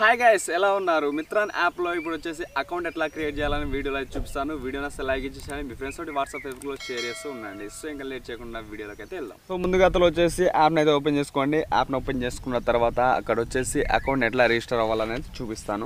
hi guys ఎలా ఉన్నారు మిత్రాన్ యాప్లో ఇప్పుడు వచ్చేసి అకౌంట్ ఎట్లా క్రియేట్ చేయాలని వీడియోలో అయితే చూపిస్తాను వీడియోని అసలు లైక్ ఇచ్చేసాను మీ ఫ్రెండ్స్ తోటి వాట్సాప్ ఫేస్బుక్లో షేర్ చేస్తూ ఉండండి సో ఇంకా లేట్ చేయకుండా వీడియోలోకి అయితే వెళ్దాం సో ముందుగా అతను వచ్చేసి యాప్ని అయితే ఓపెన్ చేసుకోండి యాప్ని ఓపెన్ చేసుకున్న తర్వాత అక్కడ వచ్చేసి అకౌంట్ ఎట్లా రిజిస్టర్ అవ్వాలనేది చూపిస్తాను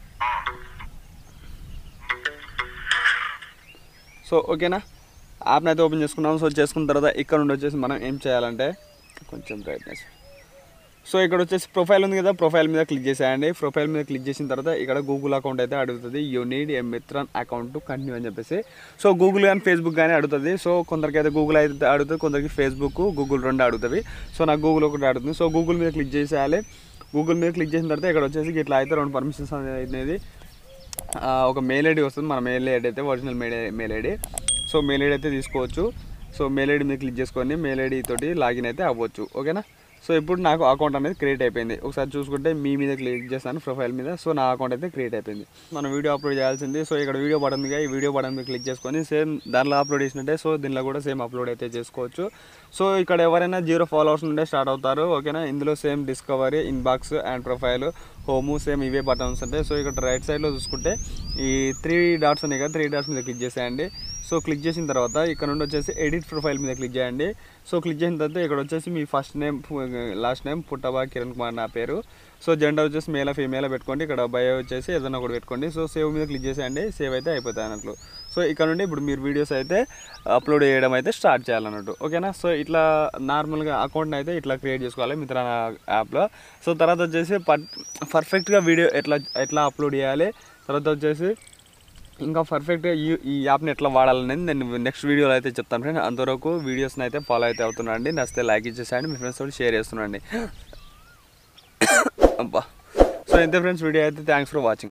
సో ఓకేనా యాప్ని అయితే ఓపెన్ చేసుకున్నాం సో చేసుకున్న తర్వాత ఇక్కడ నుండి వచ్చేసి మనం ఏం చేయాలంటే కొంచెం బ్రైట్నెస్ సో ఇక్కడ వచ్చేసి ప్రొఫైల్ ఉంది కదా ప్రొఫైల్ మీద క్లిక్ చేసేయండి ప్రొఫైల్ మీద క్లిక్ చేసిన తర్వాత ఇక్కడ గూగుల్ అకౌంట్ అయితే అడుగుతుంది you need a Mitron account continue అని చెప్పేసి సో గూగుల్ కానీ ఫేస్బుక్ కానీ అడుగుతుంది సో కొందరికి అయితే గూగుల్ అయితే అడుగుతుంది కొందరికి ఫేస్బుక్ గూగుల్ రెండు అడుగుతుంది సో నాకు గూగుల్ ఒకటి అడుగుతుంది సో గూగుల్ మీద క్లిక్ చేసేయాలి గూగుల్ మీద క్లిక్ చేసిన తర్వాత ఇక్కడ వచ్చేసి ఇట్లా అయితే రెండు పర్మిషన్స్ అనేది ఆ, ఒక మెయిల్ ఐడి వస్తుంది మన మెయిల్ ఐడి అయితే original mail mail ID so mail ID అయితే తీసుకోవచ్చు సో మెయిల్ ఐడి మీద క్లిక్ చేసుకొని మెయిల్ ఐడి తోటి లాగిన్ అయితే అవ్వచ్చు ఓకేనా సో ఇప్పుడు నాకు అకౌంట్ అనేది క్రియేట్ అయిపోయింది ఒకసారి చూసుకుంటే మీ మీద క్లిక్ చేస్తాను ప్రొఫైల్ మీద సో నా అకౌంట్ అయితే క్రియేట్ అయిపోయింది మనం వీడియో అప్లోడ్ చేయాల్సింది సో ఇక్కడ వీడియో బటన్ ఉందిగా ఈ వీడియో బటన్ మీద క్లిక్ చేసుకొని సేమ్ దానిలో అప్లోడ్ చేసినట్టే సో దీనిలో కూడా సేమ్ అప్లోడ్ అయితే చేసుకోవచ్చు సో ఇక్కడ ఎవరైనా జీరో ఫాలోవర్స్ నుండే స్టార్ట్ అవుతారు ఓకేనా ఇందులో same discovery inbox and profile home same ఇవే బటన్స్ ఉంటాయి సో ఇక్కడ రైట్ సైడ్లో చూసుకుంటే ఈ త్రీ డాట్స్ ఉన్నాయి కదా త్రీ డాట్స్ మీద క్లిక్ చేసేయండి సో క్లిక్ చేసిన తర్వాత ఇక్కడ నుండి వచ్చేసి ఎడిట్ ప్రొఫైల్ మీద క్లిక్ చేయండి సో క్లిక్ చేసిన తర్వాత ఇక్కడ వచ్చేసి మీ ఫస్ట్ నేమ్ లాస్ట్ నేమ్ పుట్టబా కిరణ్ కుమార్ నా పేరు సో జెండర్ వచ్చేసి మేల్ ఫీమేల్ పెట్టుకోండి ఇక్కడ బయో వచ్చేసి ఏదైనా ఒకటి పెట్టుకోండి సో సేవ్ మీద క్లిక్ చేసేయండి సేవ్ అయితే అయిపోతాయి అన్నట్లు సో ఇక్కడ నుండి ఇప్పుడు మీరు వీడియోస్ అయితే అప్లోడ్ చేయడం అయితే స్టార్ట్ చేయాలన్నట్టు ఓకేనా సో ఇట్లా నార్మల్గా అకౌంట్ని అయితే ఇట్లా క్రియేట్ చేసుకోవాలి మిత్ర యాప్లో సో తర్వాత వచ్చేసి పర్ఫెక్ట్గా వీడియో ఎట్లా ఎట్లా అప్లోడ్ చేయాలి తర్వాత వచ్చేసి ఇంకా పర్ఫెక్ట్గా ఈ ఈ యాప్ని ఎట్లా వాడాలనేది నేను నెక్స్ట్ వీడియోలో అయితే చెప్తాను ఫ్రెండ్ అంతవరకు వీడియోస్ని అయితే ఫాలో అయితే అవుతున్నాండి నచ్చితే లైక్ ఇచ్చేసేయండి మీ ఫ్రెండ్స్ తోటి షేర్ చేస్తున్నాండి అబ్బా సో ఇంతే ఫ్రెండ్స్ వీడియో అయితే థ్యాంక్స్ ఫర్ వాచింగ్